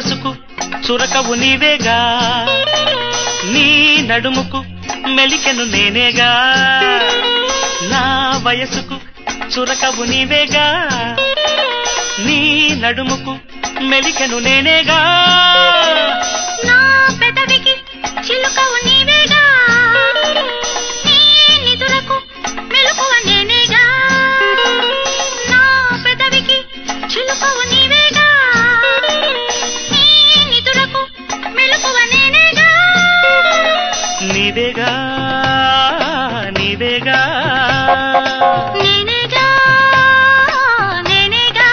వయసుకు చురకవు నీవేగా నీ నడుముకు మెలికెను నేనేగా నా వయసుకు చురకవు నీవేగా నీ నడుముకు మెలికెను నేనేగా నా పెదవికి చిలుకవు నీవేగా నీ నిదురకు మెలకువ నేనేగా నా పెదవికి చిలుకవు నీవేగా నీ నిదురకు మెలకువ నేనేగా నీవేగా నీవేగా నేనేగా నేనేగా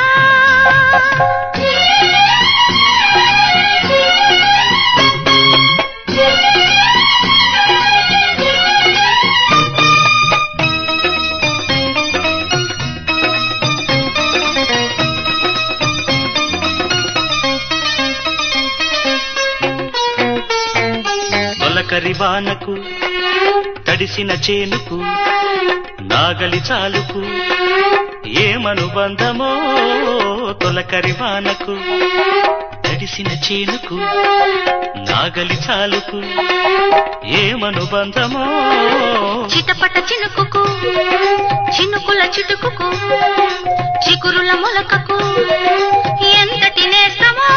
తొలకరి వానకు తడిసిన చేనుకు నాగలి చాలుకు ఏమనుబంధమో తొలకరి వానకు తడిసిన చేనుకు నాగలి చాలుకు ఏమనుబంధమో చిటపట చినుకుకు చినుకుల చిటుకుకు చిగురుల మొలకకు ఎంతటి నేస్తమో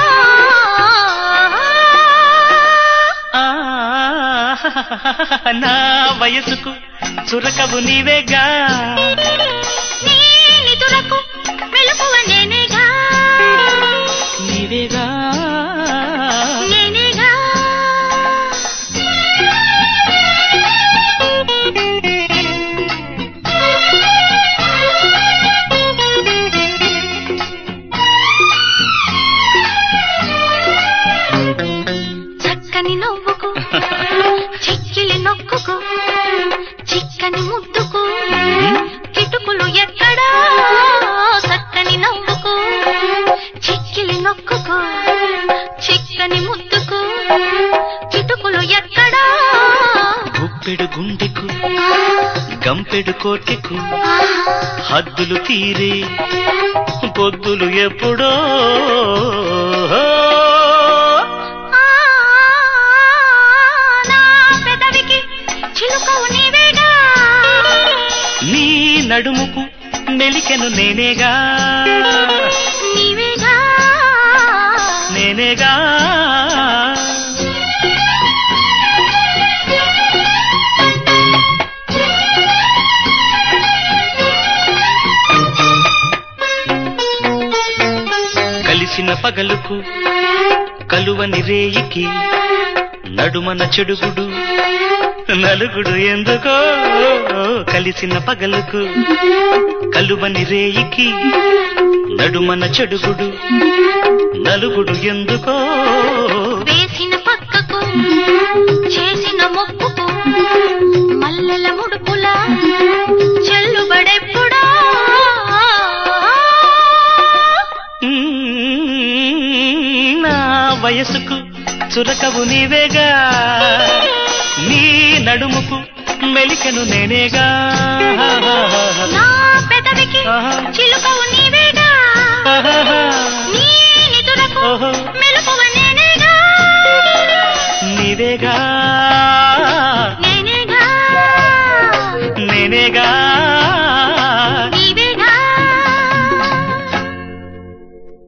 ఆ నా వయసుకు చురకవు నీవేగా నీ నిదురకు మెలకువ నేనేగా నీవేగా నేనేగా చక్కని నవ్వుకు చిక్కిలి నొక్కుకు చిక్కని ముద్దుకు కిటుకులు ఎక్కడా చక్కని నవ్వుకు చిక్కిలి నొక్కుకు చిక్కని ముద్దుకు కిటుకులు ఎక్కడా గుప్పెడు గుండెకు గంపెడు కోర్కెకు హద్దులు తీరే పొద్దులు ఎప్పుడో ఆ, నా పెదవికి చిలుకవు నీవేగా నీ నడుముకు మెలికెను నేనేగా నీవేగా నేనేగా కలిసిన పగలుకు కలువని రేయికి నడుమన చెడుగుడు నలుగుడు ఎందుకో కలిసిన పగలుకు కలువని రేయికి నడుమన చెడుగుడు నలుగుడు ఎందుకో వేసిన పక్కకు చేసిన మొక్కుకు మల్లెల ముడుపుల చెల్లుబడెప్పుడా మ్మ్, నా వయసుకు చురకవు నీవేగా నీ నడుముకు మెలికెను నేనేగా నా పెదవికి ఆహా. చిలుకవు నీవేగా నీ నిదురకు ఓహో మెలకువ నేనేగా నీవేగా